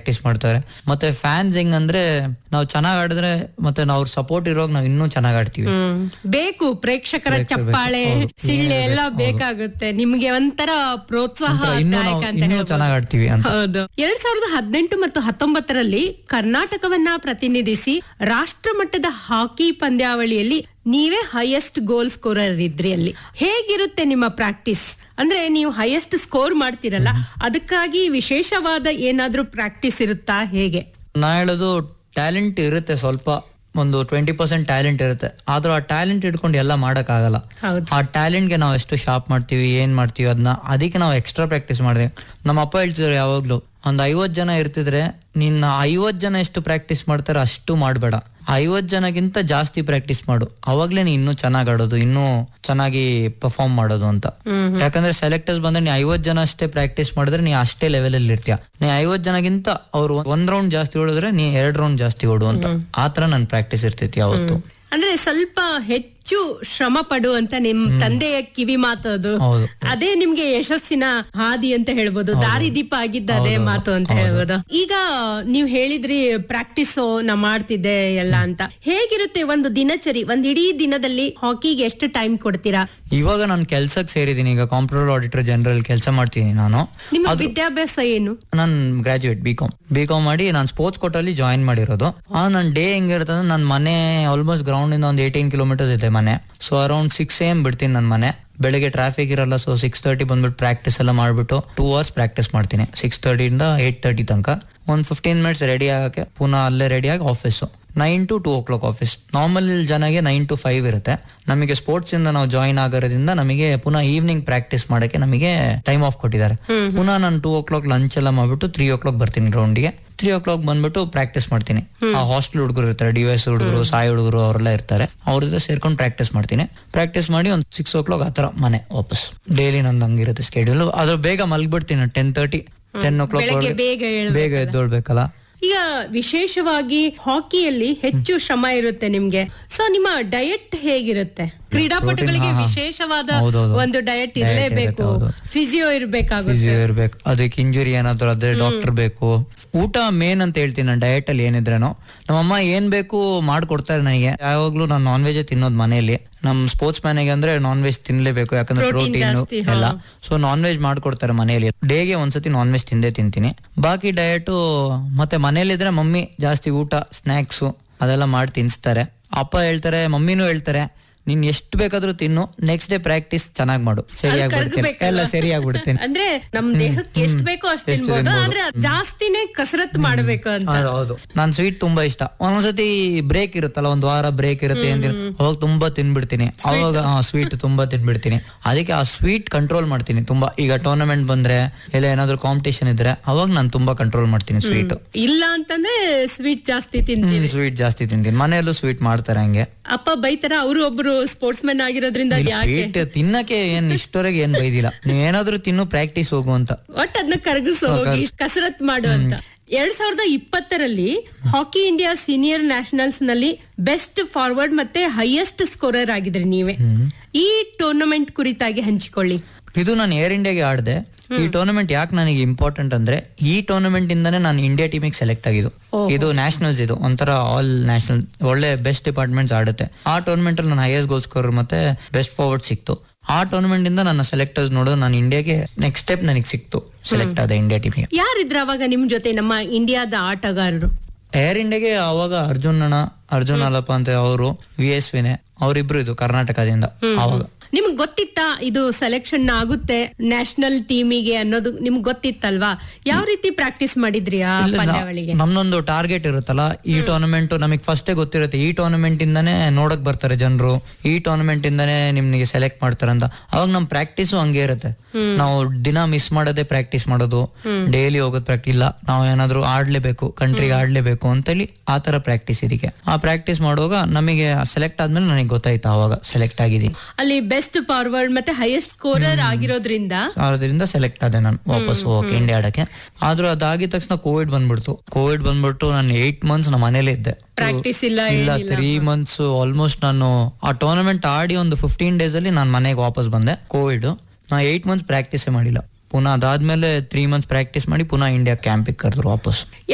Practice ಮಾಡ್ತಾರೆ ಮತ್ತೆ fans ಹೆಂಗಂದ್ರೆ ನಾವು ಚೆನ್ನಾಗ್ ಆಡಿದ್ರೆ ಮತ್ತೆ ನಾವು ಅವ್ರ ಸಪೋರ್ಟ್ ಇರೋವಾಗ ನಾವು ಇನ್ನೂ ಚೆನ್ನಾಗ್ ಆಡ್ತೀವಿ ಹ್ಮ್ ಬೇಕು ಪ್ರೇಕ್ಷಕರ ಚಪ್ಪಾಳೆ ಸಿಳ್ಳೆ ಎಲ್ಲ ಬೇಕಾಗುತ್ತೆ ನಿಮ್ಗೆ ಒಂಥರ ಪ್ರೋತ್ಸಾಹ ಇನ್ನೂ ದಾಯಕ ನಾವು ಅಂತ ಇನ್ನೂ ಹೇಳ್ಬೋದು. ಚೆನ್ನಾಗ್ ಆಡ್ತೀವಿ ಅಂತ ಹೌದು ಎರಡ್ ಸಾವಿರದ ಹದಿನೆಂಟು ಮತ್ತು ಹತ್ತೊಂಬತ್ತರಲ್ಲಿ ಕರ್ನಾಟಕವನ್ನ ಪ್ರತಿನಿಧಿಸಿ ರಾಷ್ಟ್ರ ಮಟ್ಟದ ಹಾಕಿ ಪಂದ್ಯಾವಳಿಯಲ್ಲಿ ನೀವೇ ಹೈಯೆಸ್ಟ್ ಗೋಲ್ ಸ್ಕೋರರ್ ಇದ್ರಿ ಅಲ್ಲಿ ಹೇಗಿರುತ್ತೆ ನಿಮ್ಮ ಪ್ರಾಕ್ಟೀಸ್ ಅಂದ್ರೆ ನೀವು ಹೈಯೆಸ್ಟ್ ಸ್ಕೋರ್ ಮಾಡ್ತೀರಲ್ಲ ಅದಕ್ಕಾಗಿ ವಿಶೇಷವಾದ ಏನಾದ್ರೂ ಪ್ರಾಕ್ಟೀಸ್ ಇರುತ್ತಾ ಹೇಗೆ ನಾ ಹೇಳೋದು ಟ್ಯಾಲೆಂಟ್ ಇರುತ್ತೆ ಸ್ವಲ್ಪ ಒಂದು ಟ್ವೆಂಟಿ ಪರ್ಸೆಂಟ್ ಟ್ಯಾಲೆಂಟ್ ಇರುತ್ತೆ ಆದ್ರೂ ಆ ಟ್ಯಾಲೆಂಟ್ ಇಟ್ಕೊಂಡು ಎಲ್ಲ ಮಾಡಕ್ ಆಗಲ್ಲ ಹೌದು ಆ ಟ್ಯಾಲೆಂಟ್ಗೆ ನಾವು ಎಷ್ಟು ಶಾರ್ಪ್ ಮಾಡ್ತೀವಿ ಏನ್ ಮಾಡ್ತೀವಿ ಅದನ್ನ ಅದಕ್ಕೆ ನಾವು ಎಕ್ಸ್ಟ್ರಾ ಪ್ರಾಕ್ಟೀಸ್ ಮಾಡಿದೆ ನಮ್ಮ ಅಪ್ಪ ಹೇಳ್ತಿದ್ರು ಯಾವಾಗ್ಲೂ ಒಂದ್ ಐವತ್ ಜನ ಇರ್ತಿದ್ರೆ ನಿನ್ನ ಐವತ್ ಜನ ಎಷ್ಟು ಪ್ರಾಕ್ಟೀಸ್ ಮಾಡ್ತಾರೆ ಅಷ್ಟು ಮಾಡಬೇಡ ಐವತ್ ಜನಗಿಂತ ಜಾಸ್ತಿ ಪ್ರಾಕ್ಟೀಸ್ ಮಾಡು ಅವಾಗ್ಲೇ ನೀ ಇನ್ನೂ ಚೆನ್ನಾಗ್ ಆಡೋದು ಇನ್ನೂ ಚೆನ್ನಾಗಿ ಪರ್ಫಾರ್ಮ್ ಮಾಡೋದು ಅಂತ ಯಾಕಂದ್ರೆ ಸೆಲೆಕ್ಟರ್ಸ್ ಬಂದ್ರೆ ನೀ ಐವತ್ ಜನ ಅಷ್ಟೇ ಪ್ರಾಕ್ಟೀಸ್ ಮಾಡಿದ್ರೆ ನೀ ಅಷ್ಟೇ ಲೆವೆಲ್ ಅಲ್ಲಿ ಇರ್ತೀಯ ನೀ ಐವತ್ ಜನಗಿಂತ ಅವ್ರು ಒಂದ್ ರೌಂಡ್ ಜಾಸ್ತಿ ಓಡಿದ್ರೆ ನೀ ಎರಡ್ ರೌಂಡ್ ಜಾಸ್ತಿ ಓಡು ಅಂತ ಆತರ ನನ್ ಪ್ರಾಕ್ಟೀಸ್ ಇರ್ತೈತಿ ಯಾವತ್ತು ಅಂದ್ರೆ ಸ್ವಲ್ಪ ಹೆಚ್ಚು ಶ್ರಮ ಪಡು ಅಂತ ನಿಮ್ ತಂದೆಯ ಕಿವಿ ಮಾತು ಅದು ಹೌದು ಅದೇ ನಿಮ್ಗೆ ಯಶಸ್ಸಿನ ಹಾದಿ ಅಂತ ಹೇಳ್ಬೋದು ದಾರಿದೀಪ ಆಗಿದ್ದ ಅದೇ ಮಾತು ಅಂತ ಹೇಳ್ಬೋದು ಈಗ ನೀವ್ ಹೇಳಿದ್ರಿ ಪ್ರಾಕ್ಟೀಸ್ ನಾ ಮಾಡ್ತಿದ್ದೆ ಎಲ್ಲ ಅಂತ ಹೇಗಿರುತ್ತೆ ಒಂದು ದಿನಚರಿ ಒಂದ್ ಇಡೀ ದಿನದಲ್ಲಿ ಹಾಕಿಗೆ ಎಷ್ಟು ಟೈಮ್ ಕೊಡ್ತೀರಾ ಇವಾಗ ನಾನು ಕೆಲ್ಸಕ್ಕೆ ಸೇರಿದ್ದೀನಿ ಈಗ ಕಾಂಪ್ಯೂಟರ್ ಆಡಿಟರ್ ಜನರಲ್ ಕೆಲಸ ಮಾಡ್ತೀನಿ ನಾನು ನಿಮ್ಮ ವಿದ್ಯಾಭ್ಯಾಸ ಏನು ನಾನು graduate B Com B Com ಮಾಡಿ ನಾನು ಸ್ಪೋರ್ಟ್ಸ್ ಕೋಟಲ್ಲಿ ಜಾಯಿನ್ ಮಾಡಿರೋದು ಆ ನನ್ನ ಡೇ ಹೆಂಗಿರುತ್ತೆ ಅಂದ್ರೆ ನನ್ನ ಮನೆ ಆಲ್ಮೋಸ್ಟ್ ಗ್ರೌಂಡ್ ಇಂದ ಒಂದು ಏಯ್ಟೀನ್ ಕಿಲೋಮೀಟರ್ಸ್ ಇದೆ ಮನೆ ಸೊ ಅರೌಂಡ್ ಸಿಕ್ಸ್ ಎಮ್ ಬಿಡ್ತೀನಿ ನನ್ನ ಮನೆ ಬೆಳಗ್ಗೆ ಟ್ರಾಫಿಕ್ ಇರಲ್ಲ ಸೊ ಸಿಕ್ಸ್ ತರ್ಟಿ ಬಂದ್ಬಿಟ್ಟು ಪ್ರಾಕ್ಟೀಸ್ ಎಲ್ಲ ಮಾಡ್ಬಿಟ್ಟು ಟೂ ಅವರ್ಸ್ ಪ್ರಾಕ್ಟೀಸ್ ಮಾಡ್ತೀನಿ ಸಿಕ್ಸ್ ತರ್ಟಿಯಿಂದ ಏಟ್ ತರ್ಟಿ ತನಕ ಒಂದು ಫಿಫ್ಟೀನ್ ಮಿನಿಟ್ಸ್ ರೆಡಿ ಆಗಕ್ಕೆ ಪುನಃ ಅಲ್ಲೇ ರೆಡಿಯಾಗಿ office nine to two o'clock office normal ಜನಗೆ ನೈನ್ ಟು ಫೈವ್ ಇರುತ್ತೆ ನಮಗೆ ಸ್ಪೋರ್ಟ್ಸ್ ಇಂದ ನಾವು ಜಾಯಿನ್ ಆಗೋದ್ರಿಂದ ನಮಗೆ ಪುನಃ ಈವ್ನಿಂಗ್ ಪ್ರಾಕ್ಟೀಸ್ ಮಾಡಕ್ಕೆ ನಮಗೆ ಟೈಮ್ ಆಫ್ ಕೊಟ್ಟಿದ್ದಾರೆ ಪುನಃ ನಾನು ಟೂ ಓ ಕ್ಲಾಕ್ ಲಂಚ್ ಎಲ್ಲ ಮಾಡ್ಬಿಟ್ಟು ತ್ರೀ ಓ ಕ್ಲಾಕ್ ಬರ್ತೀನಿ ಗ್ರೌಂಡ್ಗೆ ತ್ರೀ ಓ ಕ್ಲಾಕ್ ಬಂದ್ಬಿಟ್ಟು ಪ್ರಾಕ್ಟೀಸ್ ಮಾಡ್ತೀನಿ ಆ ಹಾಸ್ಟೆಲ್ ಹುಡುಗರು ಇರ್ತಾರೆ ಡಿ ಎಸ್ ಹುಡುಗರು ಸಾಯಿ ಹುಡುಗರು ಅವರೆಲ್ಲ ಇರ್ತಾರೆ ಅವ್ರ ಜೊತೆ ಸೇರ್ಕೊಂಡು ಪ್ರಾಕ್ಟೀಸ್ ಮಾಡ್ತೀನಿ ಪ್ರಾಕ್ಟೀಸ್ ಮಾಡಿ ಒಂದು ಸಿಕ್ಸ್ ಓ ಕ್ಲಾಕ್ ಆತರ ಮನೆ ವಾಪಸ್ ಡೈಲಿ ನಂದು ಹಂಗಿರುತ್ತೆ ಸ್ಕೆಡ್ಯೂಲ್ ಅದ್ರ ಬೇಗ ಮಲ್ಗ್ಬಿಡ್ತೀನಿ ten thirty ten o'clock ಬೆಳಗ್ಗೆ ಬೇಗ ಏಳ್ಬೇಕು. ಬೇಗ ಎದ್ದೊಳ್ಬೇಕಲ್ಲ ಈಗ ವಿಶೇಷವಾಗಿ ಹಾಕಿಯಲ್ಲಿ ಹೆಚ್ಚು ಶ್ರಮ ಇರುತ್ತೆ ನಿಮ್ಗೆ ಸೊ ನಿಮ್ಮ ಡಯಟ್ ಹೇಗಿರುತ್ತೆ ಕ್ರೀಡಾಪಟುಗಳಿಗೆ ವಿಶೇಷವಾದ ಹೌದೌದು. ಒಂದು ಡಯಟ್ ಇರಲೇಬೇಕು ಹೌದು. ಫಿಸಿಯೋ ಇರ್ಬೇಕಾಗುತ್ತೆ ಫಿಸಿಯೋ ಇರ್ಬೇಕು ಅದಕ್ಕೆ ಇಂಜುರಿ ಏನಾದ್ರು ಆದ್ರೆ ಡಾಕ್ಟರ್ ಬೇಕು ಊಟ ಮೇನ್ ಅಂತ ಹೇಳ್ತೀನಿ ನಾನು ಡಯಟ್ ಅಲ್ಲಿ ಏನಿದ್ರೇನು ನಮ್ಮಮ್ಮ ಏನ್ ಬೇಕು ಮಾಡ್ಕೊಡ್ತಾರೆ ನನಗೆ ಯಾವಾಗ್ಲೂ ನಾನು ನಾನ್ ವೆಜ್ ತಿನ್ನೋದು ಮನೆಯಲ್ಲಿ ನಮ್ ಸ್ಪೋರ್ಟ್ಸ್ ಮ್ಯಾನಿಗೆ ಅಂದ್ರೆ ನಾನ್ ವೆಜ್ ತಿನ್ಲೇಬೇಕು ಯಾಕಂದ್ರೆ Protein ಪ್ರೋಟೀನ್ ಜಾಸ್ತಿ, ಎಲ್ಲ ಸೊ ನಾನ್ ವೆಜ್ ಮಾಡ್ಕೊಡ್ತಾರೆ ಮನೆಯಲ್ಲಿ ಡೇಗೆ ಒಂದ್ಸತಿ ನಾನ್ ವೆಜ್ ತಿಂದೇ ತಿಂತೀನಿ ಬಾಕಿ ಡಯಟು ಮತ್ತೆ ಮನೇಲಿದ್ರೆ ಮಮ್ಮಿ ಜಾಸ್ತಿ ಊಟ ಸ್ನಾಕ್ಸು ಅದೆಲ್ಲ ಮಾಡಿ ತಿನ್ಸ್ತಾರೆ ಅಪ್ಪ ಹೇಳ್ತಾರೆ ಮಮ್ಮಿನೂ ಹೇಳ್ತಾರೆ ನೀನ್ ಎಷ್ಟು ಬೇಕಾದ್ರೂ ತಿನ್ನು ನೆಕ್ಸ್ಟ್ ಡೇ ಪ್ರಾಕ್ಟೀಸ್ ಚೆನ್ನಾಗ್ ಮಾಡು ಸರಿಯಾಗಿ ಬಿಡ್ತೀನಿ ಕರ್ಗಬೇಕಲ್ಲ. ಎಲ್ಲ ಸರಿಯಾಗಿ ಬಿಡ್ತೀನಿ ಅಂದ್ರೆ ನಮ್ ದೇಹಕ್ಕೆ ಎಷ್ಟ್ ಬೇಕೋ ಅಷ್ಟು ತಿನ್ಬೋದು ಆದ್ರೆ ಅದ್ ಜಾಸ್ತಿನೇ ಕಸರತ್ ಮಾಡ್ಬೇಕು ಅಂತ ಹೌದು, ಹೌದು ನಾನ್ ಸ್ವೀಟ್ ತುಂಬಾ ಇಷ್ಟ ಒಂದೊಂದ್ಸತಿ ಬ್ರೇಕ್ ಇರುತ್ತಲ್ಲ ಒಂದ್ ವಾರ ಬ್ರೇಕ್ ಇರುತ್ತೆ ಏನ್ ತಿನ್- ಅವಾಗ ತುಂಬಾ ತಿನ್ಬಿಡ್ತೀನಿ ಅವಾಗ ಸ್ವೀಟ್ ತುಂಬಾ ತಿನ್ಬಿಡ್ತೀನಿ ಅದಕ್ಕೆ ಆ ಸ್ವೀಟ್ ಕಂಟ್ರೋಲ್ ಮಾಡ್ತೀನಿ ತುಂಬಾ ಈಗ ಟೂರ್ನಮೆಂಟ್ ಬಂದ್ರೆ ಇಲ್ಲ ಏನಾದ್ರು ಕಾಂಪಿಟೇಷನ್ ಇದ್ರೆ ಅವಾಗ ನಾನು ತುಂಬಾ ಕಂಟ್ರೋಲ್ ಮಾಡ್ತೀನಿ ಸ್ವೀಟ್ ಇಲ್ಲ ಅಂತಂದ್ರೆ ಸ್ವೀಟ್ ಜಾಸ್ತಿ ತಿಂತೀವಿ ಸ್ವೀಟ್ ಜಾಸ್ತಿ ತಿಂತೀನಿ ಮನೆಯಲ್ಲೂ ಸ್ವೀಟ್ ಮಾಡ್ತಾರೆ ಹಂಗೆ ಅಪ್ಪ ಬೈತಾರ ಅವರು ಒಬ್ರು ಸ್ಪೋರ್ಟ್ಸ್ ಮ್ಯಾನ್ ಆಗಿರೋದ್ರಿಂದ ಯಾಕೆ ಸ್ವೀಟ್ ತಿನ್ನಕ್ಕೆ ಏನ್ ಇಷ್ಟವರೆಗೆ ಏನ್ ಬೈದಿಲ್ಲ ನೀವ್ ಏನಾದ್ರು ತಿನ್ನು ಪ್ರಾಕ್ಟೀಸ್ ಹೋಗು ಅಂತ ಒಟ್ ಅದನ್ನ ಕರಗಿಸು ಹೋಗಿ ಕಸರತ್ ಮಾಡು ಅಂತ ಎರಡ್ ಸಾವಿರದ ಇಪ್ಪತ್ತರಲ್ಲಿ ಹಾಕಿ ಇಂಡಿಯಾ ಸೀನಿಯರ್ ನ್ಯಾಷನಲ್ಸ್ ನಲ್ಲಿ ಬೆಸ್ಟ್ ಫಾರ್ವರ್ಡ್ ಮತ್ತೆ ಹೈಯೆಸ್ಟ್ ಸ್ಕೋರರ್ ಆಗಿದ್ರಿ ನೀವೇ ಈ ಟೂರ್ನಮೆಂಟ್ ಕುರಿತಾಗಿ ಹಂಚಿಕೊಳ್ಳಿ ಇದು ನಾನು ಏರ್ ಇಂಡಿಯಾಗೆ ಆಡಿದೆ ಈ ಟೂರ್ನಮೆಂಟ್ ಯಾಕೆ ನನಗೆ ಇಂಪಾರ್ಟೆಂಟ್ ಅಂದ್ರೆ ಈ ಟೂರ್ನಮೆಂಟ್ ಇಂದಾನೆ ನಾನು ಇಂಡಿಯಾ ಟೀಮಿಗೆ ಸೆಲೆಕ್ಟ್ ಆಗಿದ್ದು ಇದು ನ್ಯಾಷನಲ್ಸ್ ಇದು ಒಂಥರ ಆಲ್ ನ್ಯಾಷನಲ್ ಒಳ್ಳೆ ಬೆಸ್ಟ್ ಡಿಪಾರ್ಟ್ಮೆಂಟ್ಸ್ ಆಡುತ್ತೆ ಆ ಟೂರ್ನಮೆಂಟ್ ಅಲ್ಲಿ ನಾನು ಹೈಯೆಸ್ಟ್ ಗೋಲ್ ಸ್ಕೋರ್ ಮತ್ತೆ ಬೆಸ್ಟ್ ಫಾರ್ವರ್ಡ್ ಸಿಕ್ತು ಆ ಟೂರ್ನಮೆಂಟ್ ಇಂದ ನನ್ನ ಸೆಲೆಕ್ಟರ್ಸ್ ನೋಡೋದು ನಾನು ಇಂಡಿಯಾಗೆ ನೆಕ್ಸ್ಟ್ ಸ್ಟೆಪ್ ನನಗೆ ಸಿಕ್ತು ಸೆಲೆಕ್ಟ್ ಆದ ಇಂಡಿಯಾ ಟೀಮಿಗೆ ಯಾರಿದ್ರ ಅವಾಗ ನಿಮ್ ಜೊತೆ ನಮ್ಮ ಇಂಡಿಯಾದ ಆಟಗಾರರು ಏರ್ ಇಂಡಿಯಾಗೆ ಅವಾಗ ಅರ್ಜುನ್ ಅಣ್ಣ ಅರ್ಜುನ್ ಅಲ್ಲಪ್ಪ ಅಂತ ಅವರು ವಿ ಎಸ್ ವಿನೆ ಅವರಿಬ್ರು ಇದು ಕರ್ನಾಟಕದಿಂದ ಅವಾಗ ನಿಮ್ಗ್ ಗೊತ್ತಿತ್ತಾ ಇದು ಸೆಲೆಕ್ಷನ್ ಆಗುತ್ತೆ ನ್ಯಾಷನಲ್ ಟೀಮಿಗೆ ಅನ್ನೋದು ನಿಮ್ಗ್ ಗೊತ್ತಿತ್ತಲ್ವಾ ಯಾವ ರೀತಿ ಪ್ರಾಕ್ಟೀಸ್ ಮಾಡಿದ್ರಿ ಆ ಇಲ್ಲ, ನಾ- ಪಂದ್ಯಾವಳಿಗೆ ನಮ್ದೊಂದು ಟಾರ್ಗೆಟ್ ಇರುತ್ತಲ್ಲ ಈ ಟೂರ್ನಮೆಂಟ್ ನಮಗೆ ಫಸ್ಟೇ ಗೊತ್ತಿರುತ್ತೆ ಈ ಟೂರ್ನಮೆಂಟ್ ಇಂದಾನೆ ನೋಡಕ್ ಬರ್ತಾರೆ ಜನರು ಈ ಟೂರ್ನಮೆಂಟ್ ಇಂದಾನೆ ನಿಮ್ಗೆ ಸೆಲೆಕ್ಟ್ ಮಾಡ್ತಾರೆ ಅಂತ ಅವಾಗ ನಮ್ ಪ್ರಾಕ್ಟೀಸು ಹಂಗೆ ಇರುತ್ತೆ ನಾವು ದಿನ ಮಿಸ್ ಮಾಡೋದೇ ಪ್ರಾಕ್ಟೀಸ್ ಮಾಡೋದು ಡೈಲಿ ಹೋಗೋದು ಪ್ರಾಕ್ಟೀಸ್ ಇಲ್ಲ ನಾವು ಏನಾದ್ರು ಆಡ್ಲೇಬೇಕು ಕಂಟ್ರಿಗೆ ಆಡ್ಲೇಬೇಕು ಅಂತೇಳಿ ಆ ತರ ಪ್ರಾಕ್ಟೀಸ್ ಇದಕ್ಕೆ ಆ ಪ್ರಾಕ್ಟೀಸ್ ಮಾಡುವಾಗ ನಮಗೆ ಸೆಲೆಕ್ಟ್ ಆದ್ಮೇಲೆ ನನಗೆ ಗೊತ್ತಾಯ್ತು ಅವಾಗ ಸೆಲೆಕ್ಟ್ ಆಗಿದ್ದೀನಿ ಅಲ್ಲಿ ಬೆಸ್ಟ್ ಫಾರ್ವರ್ಡ್ ಮತ್ತೆ ಹೈಯೆಸ್ಟ್ ಸ್ಕೋರರ್ ಆಗಿರೋದ್ರಿಂದ ಅದರಿಂದ ಸೆಲೆಕ್ಟ್ ಆದೆ ನಾನು ವಾಪಸ್ ಹೋಗಕ್ಕೆ ಇಂಡಿಯಾ ಆಡಕ್ಕೆ ಆದ್ರೂ ಅದಾಗಿದ ತಕ್ಷಣ ಕೋವಿಡ್ ಬಂದ್ಬಿಡ್ತು ಕೋವಿಡ್ ಬಂದ್ಬಿಟ್ಟು ನಾನು ಏಟ್ ಮಂತ್ಸ್ ನಮ್ಮ ಮನೇಲಿ ಇದ್ದೆ ಪ್ರಾಕ್ಟೀಸ್ ಇಲ್ಲ ಇಲ್ಲ ತ್ರೀ ಮಂತ್ಸ್ ಆಲ್ಮೋಸ್ಟ್ ನಾನು ಆ ಟೂರ್ನಮೆಂಟ್ ಆಡಿ ಒಂದು ಫಿಫ್ಟೀನ್ ಡೇಸ್ ಅಲ್ಲಿ ನಾನು ಮನೆಗೆ ವಾಪಸ್ ಬಂದೆ ಕೋವಿಡ್ ನಾ ಏಟ್ ಮಂತ್ಸ್ ಪ್ರಾಕ್ಟೀಸೇ ಮಾಡಿಲ್ಲ ಪುನಃ ಅದಾದ್ಮೇಲೆ ತ್ರೀ ಮಂತ್ಸ್ ಪ್ರಾಕ್ಟೀಸ್ ಮಾಡಿ ಪುನಃ ಇಂಡಿಯಾ ಕ್ಯಾಂಪಿಗೆ ಕರೆದ್ರು ವಾಪಸ್